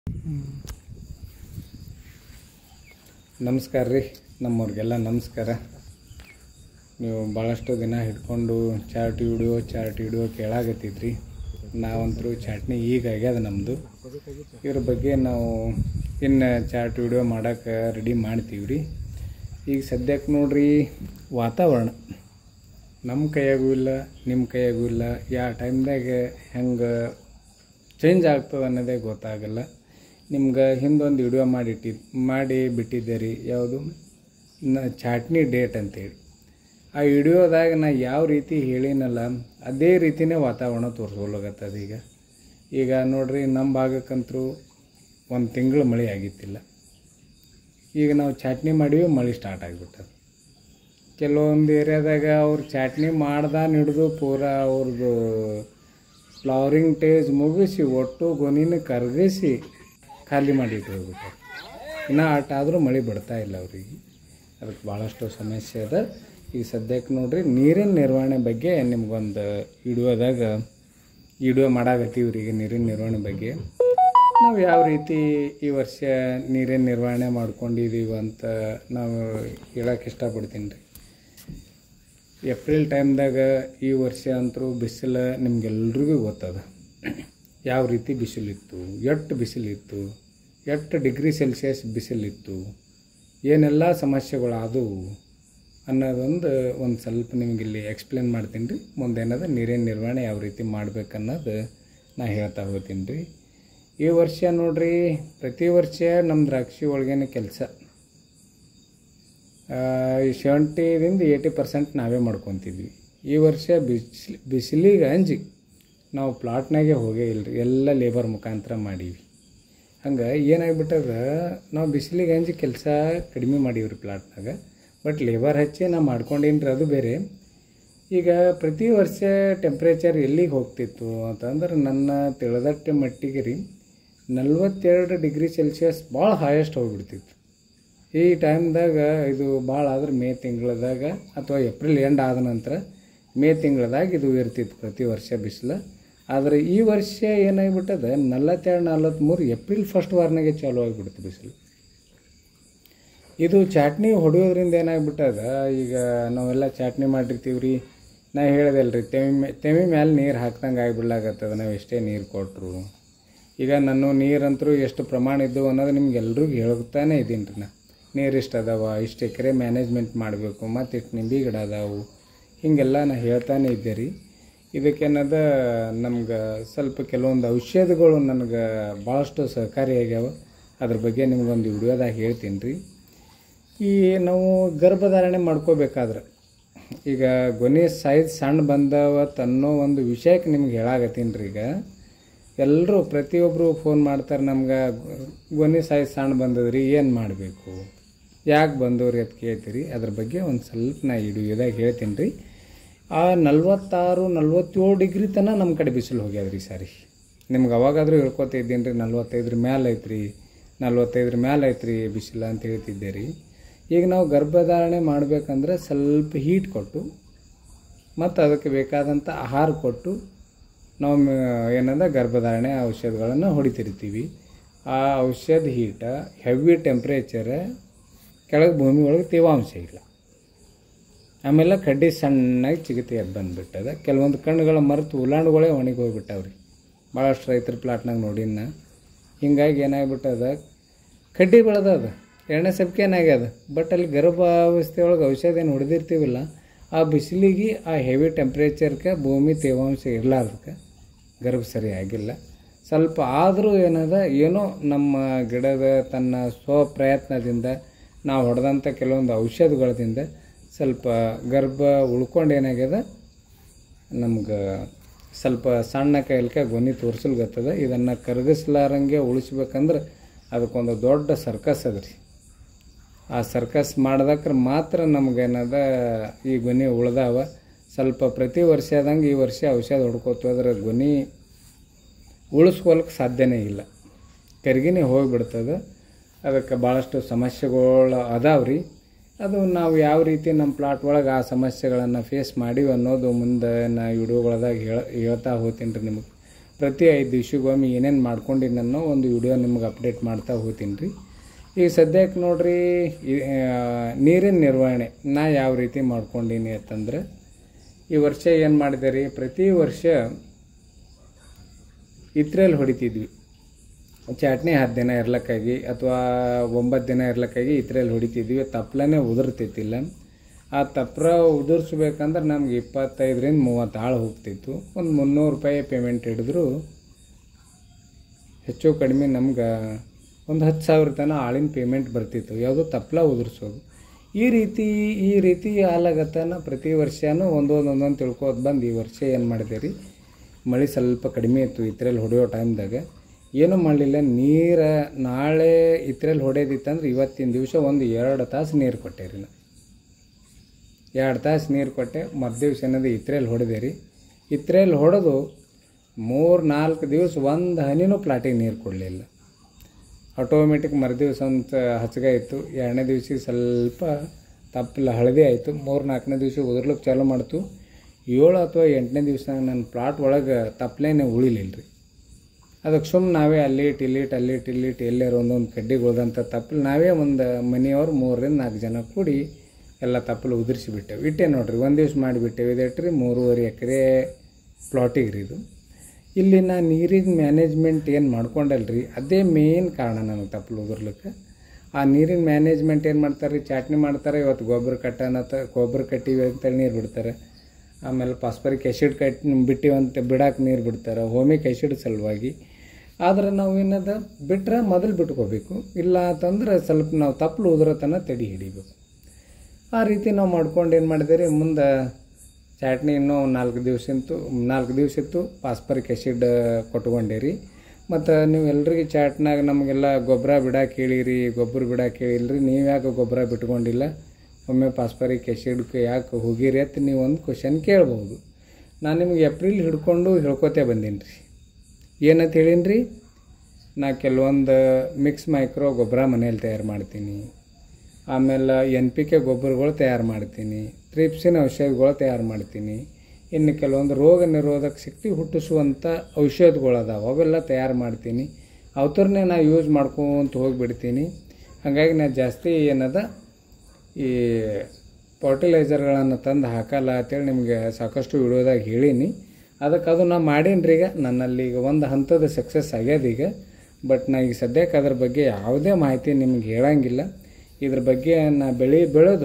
ನಮಸ್ಕಾರ ರೀ ನಮ್ಮವ್ರಿಗೆಲ್ಲ ನಮಸ್ಕಾರ ನೀವು ಭಾಳಷ್ಟು ದಿನ ಹಿಡ್ಕೊಂಡು ಚಾಟ್ ವಿಡಿಯೋ ಚಾಟ್ ವಿಡಿಯೋ ಕೇಳಾಗತ್ತಿದ್ರಿ ನಾವಂತರೂ ಚಾಟ್ನಿ ಈಗ ಆಗ್ಯದ ನಮ್ಮದು ಇದ್ರ ಬಗ್ಗೆ ನಾವು ಇನ್ನು ಚಾಟ್ ವಿಡಿಯೋ ಮಾಡೋಕೆ ರೆಡಿ ಮಾಡ್ತೀವಿ ರೀ ಈಗ ಸದ್ಯಕ್ಕೆ ನೋಡ್ರಿ ವಾತಾವರಣ ನಮ್ಮ ಕೈಯಾಗೂ ಇಲ್ಲ ನಿಮ್ಮ ಕೈಯಾಗೂ ಇಲ್ಲ ಯಾವ ಟೈಮ್ದಾಗ ಹೆಂಗೆ ಚೇಂಜ್ ಆಗ್ತದೆ ಅನ್ನೋದೇ ಗೊತ್ತಾಗಲ್ಲ ನಿಮ್ಗೆ ಹಿಂದೊಂದು ವಿಡಿಯೋ ಮಾಡಿಟ್ಟಿ ಮಾಡಿ ಬಿಟ್ಟಿದ್ದೆ ರೀ ಯಾವುದು ನ ಚಾಟ್ನಿ ಡೇಟ್ ಅಂತೇಳಿ ಆ ವಿಡಿಯೋದಾಗ ನಾ ಯಾವ ರೀತಿ ಹೇಳಿನಲ್ಲ ಅದೇ ರೀತಿನೇ ವಾತಾವರಣ ತೋರಿಸ್ಕೊಳಗತ್ತದ ಈಗ ಈಗ ನೋಡ್ರಿ ನಮ್ಮ ಭಾಗಕ್ಕಂತರೂ ಒಂದು ತಿಂಗಳು ಮಳೆ ಆಗಿತ್ತಿಲ್ಲ ಈಗ ನಾವು ಚಾಟ್ನಿ ಮಾಡೀವಿ ಮಳೆ ಸ್ಟಾರ್ಟ್ ಆಗಿಬಿಟ್ಟದ ಕೆಲವೊಂದು ಏರಿಯಾದಾಗ ಅವ್ರು ಚಾಟ್ನಿ ಮಾಡ್ದಾನ ಹಿಡಿದು ಪೂರಾ ಅವ್ರದ್ದು ಫ್ಲವರಿಂಗ್ ಟೇಜ್ ಮುಗಿಸಿ ಒಟ್ಟು ಗೊನಿನ ಕರಗಿಸಿ ಖಾಲಿ ಮಾಡಿ ಇಟ್ಕೋಗ್ಬಿಟ್ಟಾರೆ ಇನ್ನು ಆಟಾದರೂ ಮಳೆ ಬಿಡ್ತಾ ಇಲ್ಲ ಅವ್ರಿಗೆ ಅದಕ್ಕೆ ಭಾಳಷ್ಟು ಸಮಸ್ಯೆ ಅದ ಈಗ ಸದ್ಯಕ್ಕೆ ನೋಡ್ರಿ ನೀರಿನ ನಿರ್ವಹಣೆ ಬಗ್ಗೆ ನಿಮ್ಗೊಂದು ವಿಡಿಯೋದಾಗ ವಿಡಿಯೋ ಮಾಡಾಕತ್ತೀವಿ ಈಗ ನೀರಿನ ನಿರ್ವಹಣೆ ಬಗ್ಗೆ ನಾವು ಯಾವ ರೀತಿ ಈ ವರ್ಷ ನೀರಿನ ನಿರ್ವಹಣೆ ಮಾಡ್ಕೊಂಡಿದ್ದೀವಿ ಅಂತ ನಾವು ಹೇಳಕ್ಕೆ ಇಷ್ಟಪಡ್ತೀನಿ ರೀ ಏಪ್ರಿಲ್ ಟೈಮ್ದಾಗ ಈ ವರ್ಷ ಅಂತರೂ ಬಿಸಿಲು ನಿಮ್ಗೆಲ್ರಿಗೂ ಗೊತ್ತದ ಯಾವ ರೀತಿ ಬಿಸಿಲಿತ್ತು ಎಷ್ಟು ಬಿಸಿಲಿತ್ತು ಎಷ್ಟು ಡಿಗ್ರಿ ಸೆಲ್ಸಿಯಸ್ ಬಿಸಿಲಿತ್ತು ಏನೆಲ್ಲ ಸಮಸ್ಯೆಗಳು ಆದವು ಅನ್ನೋದೊಂದು ಒಂದು ಸ್ವಲ್ಪ ನಿಮ್ಗೆ ಇಲ್ಲಿ ಎಕ್ಸ್ಪ್ಲೇನ್ ಮಾಡ್ತೀನಿ ರೀ ಮುಂದೇನದ ನೀರಿನ ನಿರ್ವಹಣೆ ಯಾವ ರೀತಿ ಮಾಡ್ಬೇಕನ್ನೋದು ನಾ ಹೇಳ್ತಾ ಹೋಗ್ತೀನಿ ರೀ ಈ ವರ್ಷ ನೋಡ್ರಿ ಪ್ರತಿ ವರ್ಷ ನಮ್ಮ ದ್ರಾಕ್ಷಿ ಒಳಗೇನೆ ಕೆಲಸ ಸೆವೆಂಟಿದಿಂದ ಏಯ್ಟಿ ಪರ್ಸೆಂಟ್ ನಾವೇ ಮಾಡ್ಕೊತಿದ್ವಿ ಈ ವರ್ಷ ಬಿಸಿಲು ಬಿಸಿಲಿಗೆ ಅಂಜಿ ನಾವು ಪ್ಲಾಟ್ನಾಗೆ ಹೋಗೇ ಇಲ್ಲ ರೀ ಎಲ್ಲ ಲೇಬರ್ ಮುಖಾಂತರ ಮಾಡೀವಿ ಹಂಗೆ ಏನಾಗ್ಬಿಟ್ಟದ ನಾವು ಬಿಸಿಲಿಗೆ ಅಂಜಿ ಕೆಲಸ ಕಡಿಮೆ ಮಾಡೀವಿ ರೀ ಪ್ಲಾಟ್ನಾಗ ಬಟ್ ಲೇಬರ್ ಹಚ್ಚಿ ನಾ ಮಾಡ್ಕೊಂಡೇನಿ ರೀ ಅದು ಬೇರೆ ಈಗ ಪ್ರತಿ ವರ್ಷ ಟೆಂಪ್ರೇಚರ್ ಎಲ್ಲಿಗೆ ಹೋಗ್ತಿತ್ತು ಅಂತಂದ್ರೆ ನನ್ನ ತಿಳಿದಟ್ಟೆ ಮಟ್ಟಿಗೆ ರೀ ನಲ್ವತ್ತೆರಡು ಡಿಗ್ರಿ ಸೆಲ್ಸಿಯಸ್ ಭಾಳ ಹೈಯೆಸ್ಟ್ ಹೋಗ್ಬಿಡ್ತಿತ್ತು ಈ ಟೈಮ್ದಾಗ ಇದು ಭಾಳ ಆದ್ರೆ ಮೇ ತಿಂಗಳದಾಗ ಅಥವಾ ಏಪ್ರಿಲ್ ಎಂಡ್ ಆದ ನಂತರ ಮೇ ತಿಂಗಳದಾಗ ಇದು ಇರ್ತಿತ್ತು ಪ್ರತಿ ವರ್ಷ ಬಿಸಿಲು ಆದರೆ ಈ ವರ್ಷ ಏನಾಗ್ಬಿಟ್ಟದ ನಲವತ್ತೆರಡು ನಲ್ವತ್ತ್ಮೂರು ಏಪ್ರಿಲ್ ಫಸ್ಟ್ ವಾರನಾಗೆ ಚಾಲು ಆಗಿಬಿಡ್ತು ಬಿಸಿಲು ಇದು ಚಾಟ್ನಿ ಹೊಡೆಯೋದ್ರಿಂದ ಏನಾಗ್ಬಿಟ್ಟದ ಈಗ ನಾವೆಲ್ಲ ಚಾಟ್ನಿ ಮಾಡಿರ್ತೀವಿ ರೀ ನಾ ಹೇಳ್ದಲ್ಲ ರೀ ತೆಮಿ ಮೇ ತೆಮಿ ಮ್ಯಾಲೆ ನೀರು ಹಾಕ್ದಂಗೆ ಆಗಿಬಿಡ್ಲಾಗತ್ತದ ನಾವು ಎಷ್ಟೇ ನೀರು ಕೊಟ್ಟರು ಈಗ ನನ್ನ ನೀರಂತರೂ ಎಷ್ಟು ಪ್ರಮಾಣ ಇದ್ದವು ಅನ್ನೋದು ನಿಮ್ಗೆ ಎಲ್ರಿಗೂ ಹೇಳ್ತಾನೆ ಇದ್ದೀನಿ ರೀ ನಾ ನೀರು ಇಷ್ಟು ಅದಾವ ಇಷ್ಟು ಎಕರೆ ಮ್ಯಾನೇಜ್ಮೆಂಟ್ ಮಾಡಬೇಕು ಮತ್ತು ಇಷ್ಟು ನಿಂಬೆ ಗಿಡ ಅದಾವು ಹೀಗೆಲ್ಲ ನಾ ಹೇಳ್ತಾನೆ ಇದ್ದೆ ರೀ ಇದಕ್ಕೇನದ ನಮ್ಗೆ ಸ್ವಲ್ಪ ಕೆಲವೊಂದು ಔಷಧಿಗಳು ನನಗೆ ಭಾಳಷ್ಟು ಸಹಕಾರಿಯಾಗ್ಯಾವ ಅದ್ರ ಬಗ್ಗೆ ನಿಮ್ಗೊಂದು ವಿಡಿಯೋದಾಗ ಹೇಳ್ತೀನಿ ರೀ ಈ ನಾವು ಗರ್ಭಧಾರಣೆ ಮಾಡ್ಕೋಬೇಕಾದ್ರೆ ಈಗ ಗೊನೆ ಸೈಜ್ ಸಣ್ಣ ಬಂದವತ್ ಅನ್ನೋ ಒಂದು ವಿಷಯಕ್ಕೆ ನಿಮ್ಗೆ ಹೇಳಾಗತ್ತೀನಿ ರೀ ಈಗ ಎಲ್ಲರೂ ಪ್ರತಿಯೊಬ್ಬರು ಫೋನ್ ಮಾಡ್ತಾರೆ ನಮ್ಗೆ ಗೊನೆ ಸೈಜ್ ಸಣ್ಣ ಬಂದದ್ರಿ ಏನು ಮಾಡಬೇಕು ಯಾಕೆ ಬಂದವ್ರಿ ಅಂತ ಕೇಳ್ತೀರಿ ಅದ್ರ ಬಗ್ಗೆ ಒಂದು ಸ್ವಲ್ಪ ನಾ ವಿಡಿಯೋದಾಗ ಹೇಳ್ತೀನಿ ರೀ ಆ ನಲ್ವತ್ತಾರು ನಲ್ವತ್ತೇಳು ಡಿಗ್ರಿ ತನಕ ನಮ್ಮ ಕಡೆ ಬಿಸಿಲು ಹೋಗ್ಯದ್ರಿ ಈ ಸಾರಿ ನಿಮ್ಗೆ ಅವಾಗಾದರೂ ಹೇಳ್ಕೊತ ಇದ್ದೀನಿ ರೀ ನಲ್ವತ್ತೈದ್ರ ಮ್ಯಾಲೆ ಐತ್ರಿ ನಲ್ವತ್ತೈದ್ರ ಮ್ಯಾಲೆ ಐತ್ರಿ ಬಿಸಿಲು ಅಂತ ಹೇಳ್ತಿದ್ದೆ ರೀ ಈಗ ನಾವು ಗರ್ಭಧಾರಣೆ ಮಾಡಬೇಕಂದ್ರೆ ಸ್ವಲ್ಪ ಹೀಟ್ ಕೊಟ್ಟು ಮತ್ತು ಅದಕ್ಕೆ ಬೇಕಾದಂಥ ಆಹಾರ ಕೊಟ್ಟು ನಾವು ಮ- ಏನಂದ್ರೆ ಗರ್ಭಧಾರಣೆ ಔಷಧಗಳನ್ನು ಹೊಡಿತಿರ್ತೀವಿ ಆ ಔಷಧ ಹೀಟ ಹೆವಿ ಟೆಂಪ್ರೇಚರ್ ಕೆಳಗೆ ಭೂಮಿ ಒಳಗೆ ತೇವಾಂಶ ಇಲ್ಲ ಆಮೇಲೆ ಕಡ್ಡಿ ಸಣ್ಣಾಗಿ ಚಿಗತಿ ಎದ್ದು ಬಂದುಬಿಟ್ಟದ ಕೆಲವೊಂದು ಕಣ್ಣುಗಳ ಮರೆತು ಉಲಾಂಡುಗಳೇ ಒಣಗಿ ಹೋಗ್ಬಿಟ್ಟವ್ರಿ ಭಾಳಷ್ಟು ರೈತರ ಪ್ಲಾಟ್ನಾಗ ನೋಡಿನ ಹಿಂಗಾಗಿ ಏನಾಗ್ಬಿಟ್ಟದ ಕಡ್ಡಿ ಬೆಳೆದದ ಎಣ್ಣೆ ಸಬ್ಕೆ ಏನಾಗ್ಯದ ಬಟ್ ಅಲ್ಲಿ ಗರ್ಭಾವಸ್ಥೆ ಒಳಗೆ ಔಷಧ ಏನು ಹೊಡೆದಿರ್ತೀವಿಲ್ಲ ಆ ಬಿಸಿಲಿಗೆ ಆ ಹೆವಿ ಟೆಂಪ್ರೇಚರ್ಗೆ ಭೂಮಿ ತೇವಾಂಶ ಇರಲಾರ್ದಕ್ಕೆ ಗರ್ಭ ಸರಿ ಆಗಿಲ್ಲ ಸ್ವಲ್ಪ ಆದರೂ ಏನದ ಏನೋ ನಮ್ಮ ಗಿಡದ ತನ್ನ ಸ್ವಪ್ರಯತ್ನದಿಂದ ನಾವು ಹೊಡೆದಂಥ ಕೆಲವೊಂದು ಔಷಧಗಳದಿಂದ ಸ್ವಲ್ಪ ಗರ್ಭ ಉಳ್ಕೊಂಡು ಏನಾಗ್ಯದ ನಮ್ಗೆ ಸ್ವಲ್ಪ ಸಣ್ಣ ಕೈಲ್ಕೆ ಗೊನಿ ತೋರಿಸಲ್ಗತ್ತದ ಇದನ್ನು ಕರಗಿಸ್ಲಾರಂಗೆ ಉಳಿಸ್ಬೇಕಂದ್ರೆ ಅದಕ್ಕೊಂದು ದೊಡ್ಡ ಸರ್ಕಸ್ ಅದ ರೀ ಆ ಸರ್ಕಸ್ ಮಾಡ್ದಕ್ರೆ ಮಾತ್ರ ನಮಗೇನದ ಈ ಗೊನಿ ಉಳ್ದಾವ ಸ್ವಲ್ಪ ಪ್ರತಿ ವರ್ಷ ಆದಂಗೆ ಈ ವರ್ಷ ಔಷಧ ಹೊಡ್ಕೋತು ಅದ್ರ ಗೊನಿ ಉಳಿಸ್ಕೊಳಕ್ಕೆ ಸಾಧ್ಯನೇ ಇಲ್ಲ ಕರ್ಗಿನೇ ಹೋಗಿಬಿಡ್ತದೆ ಅದಕ್ಕೆ ಭಾಳಷ್ಟು ಸಮಸ್ಯೆಗಳು ಅದಾವ ರೀ ಅದು ನಾವು ಯಾವ ರೀತಿ ನಮ್ಮ ಪ್ಲಾಟ್ ಒಳಗೆ ಆ ಸಮಸ್ಯೆಗಳನ್ನು ಫೇಸ್ ಮಾಡೀವಿ ಅನ್ನೋದು ಮುಂದೆ ನಾ ವಿಡಿಯೋಗಳದಾಗ ಹೇಳ ಹೇಳ್ತಾ ಹೋಗ್ತೀನಿ ರೀ ನಿಮಗೆ ಪ್ರತಿ ಐದು ದಿವ್ಸಕ್ಕೊಮ್ಮೆ ಏನೇನು ಮಾಡ್ಕೊಂಡಿನಿ ಅನ್ನೋ ಒಂದು ವಿಡಿಯೋ ನಿಮ್ಗೆ ಅಪ್ಡೇಟ್ ಮಾಡ್ತಾ ಹೋಗ್ತೀನಿ ರೀ ಈಗ ಸದ್ಯಕ್ಕೆ ನೋಡ್ರಿ ಈ- ಆ, ನೀರಿನ ನಿರ್ವಹಣೆ ನಾ ಯಾವ ರೀತಿ ಮಾಡ್ಕೊಂಡೀನಿ ಅಂತಂದ್ರೆ ಈ ವರ್ಷ ಏನು ಮಾಡಿದೆ ರೀ ಪ್ರತಿ ವರ್ಷ ಇತ್ರೆಯಲ್ಲಿ ಹೊಡಿತಿದ್ವಿ ಚಟ್ನಿ ಹತ್ತು ದಿನ ಇರ್ಲಕ್ಕಾಗಿ ಅಥವಾ ಒಂಬತ್ತು ದಿನ ಇರ್ಲಕ್ಕಾಗಿ ಇತ್ರೆಯಲ್ಲಿ ಹೊಡಿತಿದ್ವಿ ತಪ್ಪಲನೇ ಉದುರ್ತಿತ್ತಿಲ್ಲ ಆ ತಪ್ಪರ ಉದುರಿಸ್ಬೇಕಂದ್ರೆ ನಮ್ಗೆ ಇಪ್ಪತ್ತೈದರಿಂದ ಮೂವತ್ತು ಆಳು ಹೋಗ್ತಿತ್ತು ಒಂದು ಮುನ್ನೂರು ರೂಪಾಯಿ ಪೇಮೆಂಟ್ ಹಿಡಿದ್ರು ಹೆಚ್ಚು ಕಡಿಮೆ ನಮ್ಗೆ ಒಂದು ಹತ್ತು ಸಾವಿರ ತನಕ ಆಳಿನ ಪೇಮೆಂಟ್ ಬರ್ತಿತ್ತು ಯಾವುದು ತಪ್ಪಲ ಉದುರಿಸೋದು ಈ ರೀತಿ ಈ ರೀತಿ ಆಲಾಗತ್ತನ ಪ್ರತಿ ವರ್ಷನೂ ಒಂದೊಂದು ಒಂದೊಂದು ತಿಳ್ಕೋದು ಬಂದು ಈ ವರ್ಷ ಏನು ಮಾಡಿದೆ ರೀ ಮಳೆ ಸ್ವಲ್ಪ ಕಡಿಮೆ ಇತ್ತು ಇತ್ರಲ್ಲಿ ಹೊಡೆಯೋ ಟೈಮ್ದಾಗ ಏನೂ ಮಾಡಲಿಲ್ಲ ನೀರು ನಾಳೆ ಇತ್ರಲ್ಲಿ ಹೊಡೆಯೋದಿತ್ತಂದ್ರೆ ಇವತ್ತಿನ ದಿವಸ ಒಂದು ಎರಡು ತಾಸು ನೀರು ಕೊಟ್ಟೆ ರೀ ನಾ ಎರಡು ತಾಸು ನೀರು ಕೊಟ್ಟೆ ಮರುದಿವ್ಸ ಏನದು ಇತ್ರೆಯಲ್ಲಿ ಹೊಡೆದೆ ರೀ ಇತ್ರೆಯಲ್ಲಿ ಹೊಡೆದು ಮೂರು ನಾಲ್ಕು ದಿವಸ ಒಂದು ಹನಿನೂ ಪ್ಲಾಟಿಗೆ ನೀರು ಕೊಡಲಿಲ್ಲ ಆಟೋಮೆಟಿಕ್ ಮರುದಿವ್ಸ ಒಂದು ಹಚ್ಚಗ ಇತ್ತು ಎರಡನೇ ದಿವ್ಸಕ್ಕೆ ಸ್ವಲ್ಪ ತಪ್ಪಲ ಹಳದಿ ಆಯಿತು ಮೂರು ನಾಲ್ಕನೇ ದಿವಸ ಉದುರ್ಲಿಕ್ಕೆ ಚಾಲೂ ಮಾಡ್ತು ಏಳು ಅಥವಾ ಎಂಟನೇ ದಿವಸ ನನ್ನ ಪ್ಲಾಟ್ ಒಳಗೆ ತಪ್ಪಲೇನೆ ಉಳಿಲಿಲ್ಲ ರೀ ಅದಕ್ಕೆ ಸುಮ್ಮನೆ ನಾವೇ ಅಲ್ಲಿಟ್ ಇಲ್ಲಿಟ್ ಅಲ್ಲಿಟ್ ಇಲ್ಲಿಟ್ ಎಲ್ಲೇರು ಒಂದೊಂದು ಕಡ್ಡಿಗಳ್ದಂಥ ತಪ್ಪಲು ನಾವೇ ಒಂದು ಮನೆಯವ್ರು ಮೂರರಿಂದ ನಾಲ್ಕು ಜನ ಕೂಡಿ ಎಲ್ಲ ತಪ್ಪಲು ಉದುರಿಸಿ ಬಿಟ್ಟೆವು ಇಟ್ಟೆ ನೋಡ್ರಿ ಒಂದು ದಿವ್ಸ ಮಾಡಿಬಿಟ್ಟೆವು ಇದೆಟ್ರಿ ಮೂರುವರೆ ಎಕರೆ ಪ್ಲಾಟಿಗೆ ರೀ ಇದು ಇಲ್ಲಿ ನಾ ನೀರಿನ ಮ್ಯಾನೇಜ್ಮೆಂಟ್ ಏನು ಮಾಡ್ಕೊಂಡಲ್ರಿ ಅದೇ ಮೇನ್ ಕಾರಣ ನನಗೆ ತಪ್ಪಲು ಉದುರ್ಲಿಕ್ಕೆ ಆ ನೀರಿನ ಮ್ಯಾನೇಜ್ಮೆಂಟ್ ಏನು ಮಾಡ್ತಾರೆ ರೀ ಚಾಟ್ನಿ ಮಾಡ್ತಾರೆ ಇವತ್ತು ಗೊಬ್ಬರ ಕಟ್ಟನತ್ತ ಗೊಬ್ಬರ ಕಟ್ಟಿವಿ ಅಂತೇಳಿ ನೀರು ಬಿಡ್ತಾರೆ ಆಮೇಲೆ ಫಾಸ್ಫರಿಕ್ ಆ್ಯಸಿಡ್ ಕಟ್ ಬಿಟ್ಟಿವಂತ ಬಿಡಾಕೆ ನೀರು ಬಿಡ್ತಾರೆ ಹೋಮಿಕ್ ಆ್ಯಸಿಡ್ ಸಲುವಾಗಿ ಆದ್ರೆ ನಾವು ಏನದ ಬಿಟ್ರೆ ಮೊದಲು ಬಿಟ್ಕೋಬೇಕು ಇಲ್ಲ ಅಂತಂದ್ರೆ ಸ್ವಲ್ಪ ನಾವು ತಪ್ಪಲು ಉದುರತನ ತಡಿ ಹಿಡಿಬೇಕು ಆ ರೀತಿ ನಾವು ಮಾಡ್ಕೊಂಡು ಏನು ಮಾಡಿದೆ ಮುಂದೆ ಚಾಟ್ನಿ ಇನ್ನೂ ನಾಲ್ಕು ದಿವಸ ಇತ್ತು ನಾಲ್ಕು ದಿವಸ ಇತ್ತು ಫಾಸ್ಫರಿಕ್ ಆ್ಯಸಿಡ್ ಕೊಟ್ಕೊಂಡೇರಿ ಮತ್ತು ನೀವು ಎಲ್ರಿಗೂ ಚಾಟ್ನಾಗ ನಮಗೆಲ್ಲ ಗೊಬ್ಬರ ಬಿಡಾಕೆ ಹೇಳಿರಿ ಗೊಬ್ಬರ ಬಿಡಾಕೆ ಹೇಳಿಲ್ರಿ ನೀವು ಯಾಕೆ ಗೊಬ್ಬರ ಬಿಟ್ಕೊಂಡಿಲ್ಲ ಒಮ್ಮೆ ಫಾಸ್ಫರಿಕ್ ಆ್ಯಸಿಡ್ಗೆ ಯಾಕೆ ಹೋಗಿರಿ ಅಂತ ನೀವು ಒಂದು ಕ್ವಶನ್ ಕೇಳ್ಬೋದು ನಾನು ನಿಮ್ಗೆ ಏಪ್ರಿಲ್ ಹಿಡ್ಕೊಂಡು ಹೇಳ್ಕೊತೇ ಬಂದೀನಿ ರೀ ಏನಂತ ಹೇಳೀನಿ ರೀ ನಾ ಕೆಲವೊಂದು ಮಿಕ್ಸ್ ಮೈಕ್ರೋ ಗೊಬ್ಬರ ಮನೇಲಿ ತಯಾರು ಮಾಡ್ತೀನಿ ಆಮೇಲೆ ಎನ್ ಪಿ ಕೆ ಗೊಬ್ಬರಗಳು ತಯಾರು ಮಾಡ್ತೀನಿ ತ್ರಿಪ್ಸಿನ ಔಷಧಿಗಳು ತಯಾರು ಮಾಡ್ತೀನಿ ಇನ್ನು ಕೆಲವೊಂದು ರೋಗ ನಿರೋಧಕ ಶಕ್ತಿ ಹುಟ್ಟಿಸುವಂಥ ಔಷಧಗಳು ಅದಾವೆ ಅವೆಲ್ಲ ತಯಾರು ಮಾಡ್ತೀನಿ ಅವತರನ್ನೇ ನಾ ಯೂಸ್ ಮಾಡ್ಕೊಂತ ಹೋಗಿಬಿಡ್ತೀನಿ ಹಾಗಾಗಿ ನಾ ಜಾಸ್ತಿ ಏನದ ಈ ಫರ್ಟಿಲೈಸರ್ಗಳನ್ನು ತಂದು ಹಾಕಲ್ಲ ಅಂತೇಳಿ ನಿಮಗೆ ಸಾಕಷ್ಟು ವಿಡಿಯೋದಾಗ ಹೇಳೀನಿ ಅದಕ್ಕೆ ಅದು ನಾ ಮಾಡೀನಿ ರೀ ಈಗ ನನ್ನಲ್ಲಿ ಈಗ ಒಂದು ಹಂತದ ಸಕ್ಸಸ್ ಆಗ್ಯದ ಈಗ ಬಟ್ ನಾ ಈಗ ಸದ್ಯಕ್ಕೆ ಅದ್ರ ಬಗ್ಗೆ ಯಾವುದೇ ಮಾಹಿತಿ ನಿಮ್ಗೆ ಹೇಳಂಗಿಲ್ಲ ಇದ್ರ ಬಗ್ಗೆ ನಾ ಬೆಳೆ ಬೆಳೆದು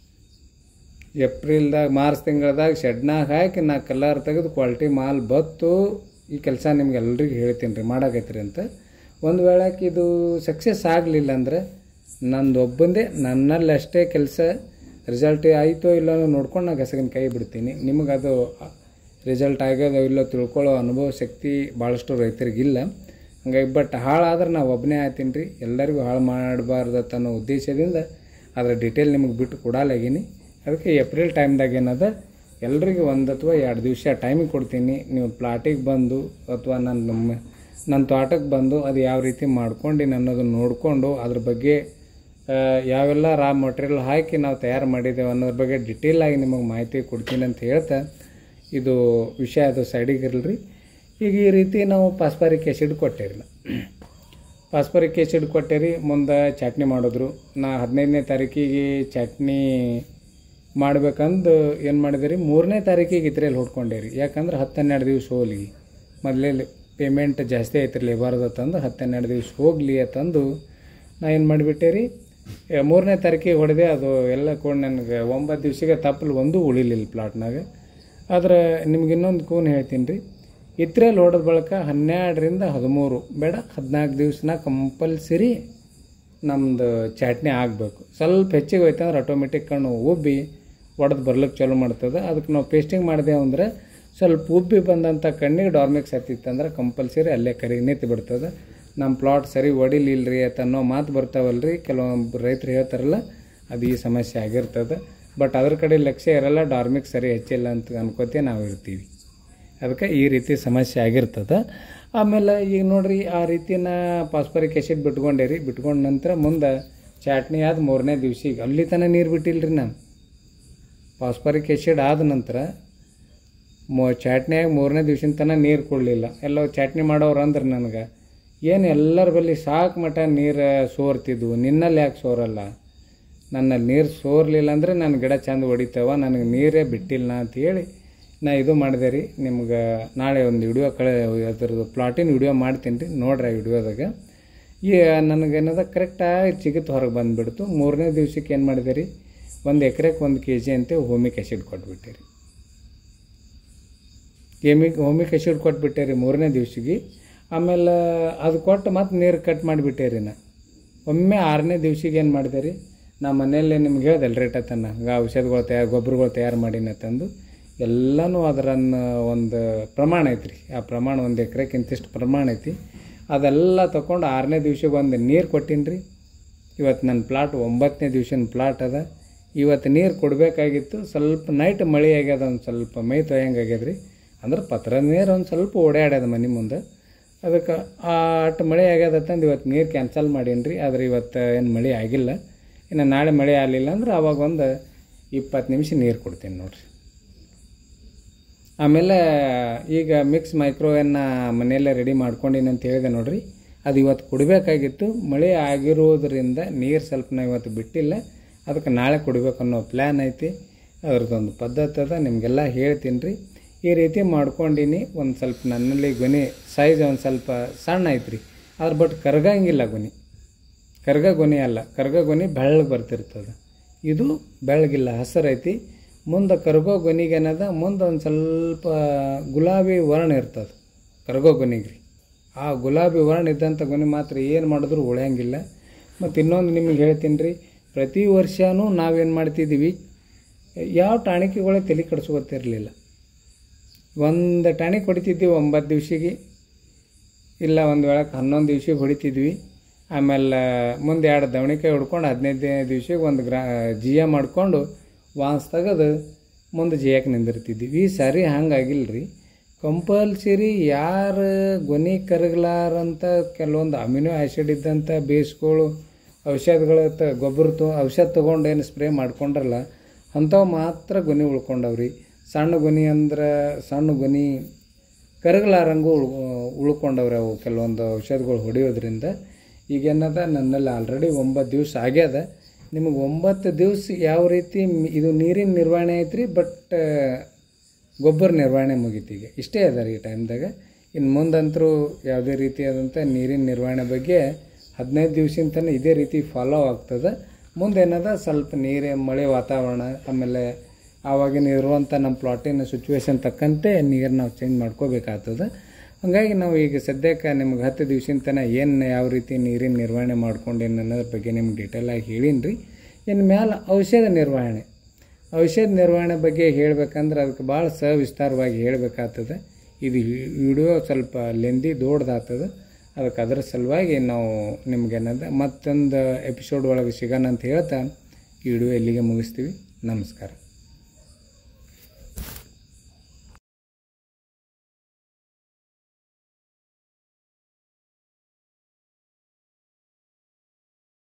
ಏಪ್ರಿಲ್ದಾಗ ಮಾರ್ಚ್ ತಿಂಗಳದಾಗ ಶೆಡ್ನಾಗ ಹಾಕಿ ನಾ ಕಲರ್ ತೆಗೆದು ಕ್ವಾಲಿಟಿ ಮಾಲ್ ಬತ್ತು ಈ ಕೆಲಸ ನಿಮ್ಗೆ ಎಲ್ರಿಗೂ ಹೇಳ್ತೀನಿ ರೀ ಮಾಡಾಕತ್ರಿ ಅಂತ ಒಂದು ವೇಳೆಗೆ ಇದು ಸಕ್ಸಸ್ ಆಗಲಿಲ್ಲ ಅಂದ್ರೆ ನಂದು ಒಬ್ಬಂದೇ ನನ್ನಲ್ಲಿ ಅಷ್ಟೇ ಕೆಲಸ ರಿಸಲ್ಟ್ ಆಯಿತೋ ಇಲ್ಲೋ ನೋಡ್ಕೊಂಡು ನಾ ಗಸಗಿನ ಕೈ ಬಿಡ್ತೀನಿ ನಿಮಗೆ ಅದು ರಿಸಲ್ಟ್ ಆಗ್ಯೋದೋ ಇಲ್ಲೋ ತಿಳ್ಕೊಳ್ಳೋ ಅನುಭವ ಶಕ್ತಿ ಭಾಳಷ್ಟು ರೈತರಿಗಿಲ್ಲ ಹಂಗಾಗಿ ಬಟ್ ಹಾಳಾದ್ರೆ ನಾವು ಒಬ್ಬನೇ ಆಯ್ತೀನಿ ರೀ ಎಲ್ಲರಿಗೂ ಹಾಳು ಮಾಡಬಾರ್ದು ಅನ್ನೋ ಉದ್ದೇಶದಿಂದ ಅದರ ಡೀಟೇಲ್ ನಿಮಗೆ ಬಿಟ್ಟು ಕೊಡಲಾಗೀನಿ ಅದಕ್ಕೆ ಏಪ್ರಿಲ್ ಟೈಮ್ದಾಗ ಏನದ ಎಲ್ರಿಗೂ ಒಂದು ಅಥವಾ ಎರಡು ದಿವಸ ಟೈಮಿಗೆ ಕೊಡ್ತೀನಿ ನೀವು ಪ್ಲಾಟಿಗೆ ಬಂದು ಅಥವಾ ನನ್ನ ನಮ್ಮ ನನ್ನ ತೋಟಕ್ಕೆ ಬಂದು ಅದು ಯಾವ ರೀತಿ ಮಾಡ್ಕೊಂಡು ಅನ್ನೋದನ್ನ ನೋಡಿಕೊಂಡು ಅದ್ರ ಬಗ್ಗೆ ಆ, ಯಾವೆಲ್ಲ ರಾ ಮಟೀರಿಯಲ್ ಹಾಕಿ ನಾವು ತಯಾರು ಮಾಡಿದ್ದೇವೆ ಅನ್ನೋದ್ರ ಬಗ್ಗೆ ಡಿಟೇಲ್ ಆಗಿ ನಿಮಗೆ ಮಾಹಿತಿ ಕೊಡ್ತೀನಿ ಅಂತ ಹೇಳ್ತಾ ಇದು ವಿಷಯ ಅದು ಸೈಡಿಗೆ ಇರಲ್ರಿ ಈಗ ಈ ರೀತಿ ನಾವು ಫಾಸ್ಫರಿಕ್ ಆ್ಯಸಿಡ್ ಕೊಟ್ಟೇರಿ ನಾ ಫಾಸ್ಫರಿಕ್ ಆ್ಯಸಿಡ್ ಕೊಟ್ಟೇರಿ ಮುಂದೆ ಚಟ್ನಿ ಮಾಡಿದ್ರು ನಾ ಹದಿನೈದನೇ ತಾರೀಕಿಗೆ ಚಟ್ನಿ ಮಾಡ್ಬೇಕಂದು ಏನು ಮಾಡಿದೆ ರೀ ಮೂರನೇ ತಾರೀಕಿಗೆ ಇದ್ರಲ್ಲಿ ಹೊಡ್ಕೊಂಡೆ ರೀ ಯಾಕಂದ್ರೆ ಹತ್ತು ಹನ್ನೆರಡು ದಿವ್ಸ ಹೋಗ್ಲಿ ಮೊದಲೇ ಪೇಮೆಂಟ್ ಜಾಸ್ತಿ ಐತ್ರಿ ಲೇಬರ್ದು ತಂದು ಹತ್ತು ಹನ್ನೆರಡು ದಿವ್ಸ ಹೋಗಲಿ ಅಂತಂದು ನಾ ಏನು ಮಾಡಿಬಿಟ್ಟೆ ರೀ ಏ, ಮೂರನೇ ತಾರೀಕಿಗೆ ಹೊಡೆದೆ ಅದು ಎಲ್ಲ ಕೂಡ ನನಗೆ ಒಂಬತ್ತು ದಿವ್ಸಕ್ಕೆ ತಪ್ಪಲು ಒಂದು ಉಳಿಲಿಲ್ಲ ಪ್ಲಾಟ್ನಾಗ ಆದ್ರೆ ನಿಮ್ಗೆ ಇನ್ನೊಂದು ಕೂನ್ ಹೇಳ್ತೀನಿ ರೀ ಇತ್ರಲ್ಲಿ ಹೊಡೆದ ಬಳಿಕ ಹನ್ನೆರಡರಿಂದ ಹದಿಮೂರು ಬೇಡ ಹದಿನಾಲ್ಕು ದಿವ್ಸನಾಗ ಕಂಪಲ್ಸರಿ ನಮ್ಮದು ಚಟ್ನಿ ಆಗಬೇಕು ಸ್ವಲ್ಪ ಹೆಚ್ಚಿಗೆ ಹೋಯ್ತು ಅಂದ್ರೆ ಆಟೋಮೆಟಿಕ್ ಕಣ್ಣು ಉಬ್ಬಿ ಒಡೆದು ಬರ್ಲಿಕ್ಕೆ ಚಾಲೂ ಮಾಡ್ತದೆ ಅದಕ್ಕೆ ನಾವು ಪೇಸ್ಟಿಂಗ್ ಮಾಡಿದೆವು ಅಂದರೆ ಸ್ವಲ್ಪ ಉಬ್ಬಿ ಬಂದಂಥ ಕಣ್ಣಿಗೆ ಡಾರ್ಮಿಕ್ಸ್ ಹತ್ತಿತ್ತಂದ್ರೆ ಕಂಪಲ್ಸರಿ ಅಲ್ಲೇ ಕರಿ ನಿಂತು ಬಿಡ್ತದೆ ನಮ್ಮ ಪ್ಲಾಟ್ ಸರಿ ಹೊಡಿಲಿಲ್ರಿ ಅಂತ ಅನ್ನೋ ಮಾತು ಬರ್ತಾವಲ್ರಿ ಕೆಲವೊಬ್ಬರು ರೈತರು ಹೇಳ್ತಾರಲ್ಲ ಅದು ಈ ಸಮಸ್ಯೆ ಆಗಿರ್ತದೆ ಬಟ್ ಅದ್ರ ಕಡೆ ಲಕ್ಷ್ಯ ಇರಲ್ಲ ಡಾರ್ಮಿಕ್ ಸರಿ ಹೆಚ್ಚಿಲ್ಲ ಅಂತ ಅನ್ಕೋತೆ ನಾವು ಇರ್ತೀವಿ ಅದಕ್ಕೆ ಈ ರೀತಿ ಸಮಸ್ಯೆ ಆಗಿರ್ತದೆ ಆಮೇಲೆ ಈಗ ನೋಡ್ರಿ ಆ ರೀತಿನ ಫಾಸ್ಫರಿಕ್ ಆ್ಯಸಿಡ್ ಬಿಟ್ಕೊಂಡೆ ರೀ ಬಿಟ್ಕೊಂಡ ನಂತರ ಮುಂದೆ ಚಾಟ್ನಿ ಆದ ಮೂರನೇ ದಿವ್ಸಿಗೆ ಅಲ್ಲಿ ತನಕ ನೀರು ಬಿಟ್ಟಿಲ್ಲ ರೀ ನಾನು ಫಾಸ್ಫರಿಕ್ ಆ್ಯಸಿಡ್ ಆದ ನಂತರ ಮೊ ಚಾಟ್ನ್ಯಾಗ ಮೂರನೇ ದಿವ್ಸಿನ ತನಕ ನೀರು ಕೊಡಲಿಲ್ಲ ಎಲ್ಲೋ ಚಟ್ನಿ ಮಾಡೋರು ಅಂದ್ರೆ ನನಗೆ ಏನು ಎಲ್ಲರ ಬಳಿ ಸಾಕು ಮಟ ನೀರು ಸೋರ್ತಿದ್ವು ನಿನ್ನಲ್ಲಿ ಯಾಕೆ ಸೋರಲ್ಲ ನನ್ನಲ್ಲಿ ನೀರು ಸೋರ್ಲಿಲ್ಲ ಅಂದರೆ ನನ್ನ ಗಿಡ ಚಂದ ಹೊಡಿತಾವ ನನಗೆ ನೀರೇ ಬಿಟ್ಟಿಲ್ಲ ಅಂತ ಹೇಳಿ ನಾ ಇದು ಮಾಡಿದೆ ರೀ ನಿಮ್ಗೆ ನಾಳೆ ಒಂದು ವಿಡಿಯೋ ಕಳೆ ಅದ್ರದ್ದು ಪ್ಲಾಟಿನ ವಿಡಿಯೋ ಮಾಡ್ತೀನಿ ರೀ ನೋಡ್ರಿ ಆ ವಿಡಿಯೋದಾಗ ಈ ನನಗೇನದ ಕರೆಕ್ಟಾಗಿ ಚಿಗಿತ್ ಹೊರಗೆ ಬಂದುಬಿಡ್ತು ಮೂರನೇ ದಿವ್ಸಕ್ಕೆ ಏನು ಮಾಡಿದೆ ರೀ ಒಂದು ಎಕರೆಗೆ ಒಂದು ಕೆ ಜಿ ಅಂತ ಹೋಮಿಕ್ ಆ್ಯಸಿಡ್ ಕೊಟ್ಬಿಟ್ಟೆ ರೀ ಕೆಮಿಕ್ ಹೋಮಿಕ್ ಆ್ಯಸಿಡ್ ಕೊಟ್ಬಿಟ್ಟೆ ರೀ ಮೂರನೇ ದಿವ್ಸಿಗೆ ಆಮೇಲೆ ಅದು ಕೊಟ್ಟು ಮತ್ತೆ ನೀರು ಕಟ್ ಮಾಡಿಬಿಟ್ಟೆ ರೀ ನಾ ಒಮ್ಮೆ ಆರನೇ ದಿವ್ಸಿಗೆ ಏನು ಮಾಡಿದೆ ರೀ ನಾ ಮನೆಯಲ್ಲೇ ನಿಮ್ಗೆ ಹೇಳ್ದಲ್ಲ ರೇಟ್ ತನ್ನ ಔಷಧಗಳು ತಯಾರು ಗೊಬ್ಬರಗಳು ತಯಾರು ಮಾಡೀನಿ ತಂದು ಎಲ್ಲನೂ ಅದರನ್ನು ಒಂದು ಪ್ರಮಾಣ ಐತ್ರಿ ಆ ಪ್ರಮಾಣ ಒಂದು ಎಕರೆಗೆ ಇಂತಿಷ್ಟು ಪ್ರಮಾಣ ಐತಿ ಅದೆಲ್ಲ ತೊಗೊಂಡು ಆರನೇ ದಿವ್ಸಕ್ಕೆ ಒಂದು ನೀರು ಕೊಟ್ಟೀನಿ ರೀ ಇವತ್ತು ನನ್ನ ಪ್ಲಾಟ್ ಒಂಬತ್ತನೇ ದಿವ್ಸನ ಪ್ಲಾಟ್ ಅದ ಇವತ್ತು ನೀರು ಕೊಡಬೇಕಾಗಿತ್ತು ಸ್ವಲ್ಪ ನೈಟ್ ಮಳೆ ಆಗ್ಯದ ಒಂದು ಸ್ವಲ್ಪ ಮೈ ತೊಯ್ಯಂಗೆ ಆಗ್ಯದ ರೀ ಅಂದ್ರೆ ಪತ್ರದ ನೀರು ಒಂದು ಸ್ವಲ್ಪ ಓಡಾಡ್ಯದ ಮನೆ ಮುಂದೆ ಅದಕ್ಕೆ ಅಷ್ಟು ಮಳೆ ಆಗ್ಯದ ತಂದು ಇವತ್ತು ನೀರು ಕ್ಯಾನ್ಸಲ್ ಮಾಡೀನಿ ರೀ ಆದ್ರೆ ಇವತ್ತು ಏನು ಮಳೆ ಆಗಿಲ್ಲ ಇನ್ನು ನಾಳೆ ಮಳೆ ಆಗಲಿಲ್ಲ ಅಂದ್ರೆ ಅವಾಗ ಒಂದು ಇಪ್ಪತ್ತು ನಿಮಿಷ ನೀರು ಕೊಡ್ತೀನಿ ನೋಡಿರಿ ಆಮೇಲೆ ಈಗ ಮಿಕ್ಸ್ ಮೈಕ್ರೋವೇವ್ನ ಮನೆಯಲ್ಲೇ ರೆಡಿ ಮಾಡ್ಕೊಂಡಿನಿ ಅಂತ ಹೇಳಿದೆ ನೋಡ್ರಿ ಅದು ಇವತ್ತು ಕೊಡಬೇಕಾಗಿತ್ತು ಮಳೆ ಆಗಿರೋದ್ರಿಂದ ನೀರು ಸ್ವಲ್ಪ ನಾ ಇವತ್ತು ಬಿಟ್ಟಿಲ್ಲ ಅದಕ್ಕೆ ನಾಳೆ ಕೊಡ್ಬೇಕು ಅನ್ನೋ ಪ್ಲ್ಯಾನ್ ಐತಿ ಅದ್ರದ್ದೊಂದು ಪದ್ಧತಿ ಅದ ನಿಮಗೆಲ್ಲ ಹೇಳ್ತೀನಿ ರೀ ಈ ರೀತಿ ಮಾಡ್ಕೊಂಡಿನಿ ಒಂದು ಸ್ವಲ್ಪ ನನ್ನಲ್ಲಿ ಗೊನೆ ಸೈಜ್ ಒಂದು ಸ್ವಲ್ಪ ಸಣ್ಣ ಐತ್ರಿ ಅದ್ರ ಬಟ್ ಕರ್ಗಂಗಿಲ್ಲ ಗೊನೆ ಕರ್ಗ ಗೊನೆ ಅಲ್ಲ ಕರ್ಗ ಗೊನೆ ಬೆಳ್ಳಗೆ ಬರ್ತಿರ್ತದೆ ಇದು ಬೆಳಗಿಲ್ಲ ಹಸಿರು ಐತಿ ಮುಂದೆ ಕರ್ಗೋ ಗೊನಿಗೆ ಏನದ ಮುಂದೆ ಒಂದು ಸ್ವಲ್ಪ ಗುಲಾಬಿ ವರ್ಣ ಇರ್ತದೆ ಕರ್ಗೋ ಗೊನಿಗೆ ರೀ ಆ ಗುಲಾಬಿ ವರ್ಣ ಇದ್ದಂಥ ಗೊನೆ ಮಾತ್ರ ಏನು ಮಾಡಿದ್ರು ಉಳಿಯಂಗಿಲ್ಲ ಮತ್ತು ಇನ್ನೊಂದು ನಿಮಗೆ ಹೇಳ್ತೀನಿ ರೀ ಪ್ರತಿ ವರ್ಷವೂ ನಾವೇನು ಮಾಡ್ತಿದ್ದೀವಿ ಯಾವ ಟಾಣಿಕೆಗಳೇ ತಲೆ ಕೆಡಿಸ್ಕೊತಿರ್ಲಿಲ್ಲ ಒಂದು ಟಾಣಿಕ್ ಹೊಡಿತಿದ್ವಿ ಒಂಬತ್ತು ದಿವ್ಸಿಗೆ ಇಲ್ಲ ಒಂದು ವೇಳಕ್ಕೆ ಹನ್ನೊಂದು ದಿವ್ಸಿಗೆ ಹೊಡಿತಿದ್ವಿ ಆಮೇಲೆ ಮುಂದೆ ಎರಡು ದವಣಿಕಾಯಿ ಹೊಡ್ಕೊಂಡು ಹದಿನೈದನೇ ದಿವ್ಸಕ್ಕೆ ಒಂದು ಗ್ರಾ ಜಿಯ ಮಾಡಿಕೊಂಡು ವಾನ್ಸ್ ತೆಗೆದು ಮುಂದೆ ಜಿಯಕ್ಕೆ ನಿಂದಿರ್ತಿದ್ವಿ ಈ ಸಾರಿ ಹಂಗಾಗಿಲ್ಲ ರೀ ಕಂಪಲ್ಸರಿ ಯಾರು ಗೊನೆ ಕರಗಲಾರಂಥ ಕೆಲವೊಂದು ಅಮಿನೋ ಆ್ಯಸಿಡ್ ಇದ್ದಂಥ ಬೇಸ್ಗಳು ಔಷಧಗಳ ತ ಗೊಬ್ಬರ ತೊ ಔಷಧ ತೊಗೊಂಡು ಏನು ಸ್ಪ್ರೇ ಮಾಡ್ಕೊಂಡ್ರಲ್ಲ ಅಂಥವು ಮಾತ್ರ ಗೊನೆ ಉಳ್ಕೊಂಡವ್ರಿ ಸಣ್ಣ ಗೊನೆ ಅಂದ್ರೆ ಸಣ್ಣ ಗೊನೆ ಕರಗಲಾರಂಗೂ ಉಳ್ ಉಳ್ಕೊಂಡವ್ರಿ ಅವು ಕೆಲವೊಂದು ಔಷಧಗಳು ಹೊಡೆಯೋದ್ರಿಂದ ಈಗೇನದ ನನ್ನಲ್ಲಿ ಆಲ್ರೆಡಿ ಒಂಬತ್ತು ದಿವಸ ಆಗ್ಯದ ನಿಮಗೆ ಒಂಬತ್ತು ದಿವಸ ಯಾವ ರೀತಿ ಮ್- ಇದು ನೀರಿನ ನಿರ್ವಹಣೆ ಐತ್ರಿ ಬಟ್ ಗೊಬ್ಬರ ನಿರ್ವಹಣೆ ಮುಗೀತೀಗ ಇಷ್ಟೇ ಅದ ರೀ ಈ ಟೈಮ್ದಾಗ ಇನ್ನು ಮುಂದಂತರೂ ಯಾವುದೇ ರೀತಿಯಾದಂಥ ನೀರಿನ ನಿರ್ವಹಣೆ ಬಗ್ಗೆ ಹದಿನೈದು ದಿವ್ಸಿನ ತನಕ ಇದೇ ರೀತಿ ಫಾಲೋ ಆಗ್ತದೆ ಮುಂದೆ ಏನದ ಸ್ವಲ್ಪ ನೀರೇ ಮಳೆ ವಾತಾವರಣ ಆಮೇಲೆ ಆವಾಗಿನ ಇರುವಂಥ ನಮ್ಮ ಪ್ಲಾಟಿನ ಸಿಚುವೇಶನ್ ತಕ್ಕಂತೆ ನೀರು ನಾವು ಚೇಂಜ್ ಮಾಡ್ಕೋಬೇಕಾಗ್ತದೆ ಹಾಗಾಗಿ ನಾವು ಈಗ ಸದ್ಯಕ್ಕೆ ನಿಮ್ಗೆ ಹತ್ತು ದಿವ್ಸಿನ ತನಕ ಏನು ಯಾವ ರೀತಿ ನೀರಿನ ನಿರ್ವಹಣೆ ಮಾಡ್ಕೊಂಡೇನು ಅನ್ನೋದ್ರ ಬಗ್ಗೆ ನಿಮ್ಗೆ ಡೀಟೇಲಾಗಿ ಹೇಳೀನಿ ರೀ ಇನ್ನು ಮ್ಯಾಲೆ ಔಷಧ ನಿರ್ವಹಣೆ ಔಷಧ ನಿರ್ವಹಣೆ ಬಗ್ಗೆ ಹೇಳ್ಬೇಕಂದ್ರೆ ಅದಕ್ಕೆ ಭಾಳ ಸವಿಸ್ತಾರವಾಗಿ ಹೇಳ್ಬೇಕಾಗ್ತದೆ ಇದು ವಿಡಿಯೋ ಸ್ವಲ್ಪ ಲೆಂದಿ ದೊಡ್ಡದಾಗ್ತದೆ ಅದಕ್ಕೆ ಅದರ ಸಲುವಾಗಿ ನಾವು ನಿಮ್ಗೇನದ ಮತ್ತೊಂದು ಎಪಿಸೋಡ್ ಒಳಗೆ ಸಿಗೋಣ ಅಂತ ಹೇಳ್ತಾ ಈ ವಿಡಿಯೋ ಇಲ್ಲಿಗೆ ಮುಗಿಸ್ತೀವಿ ನಮಸ್ಕಾರ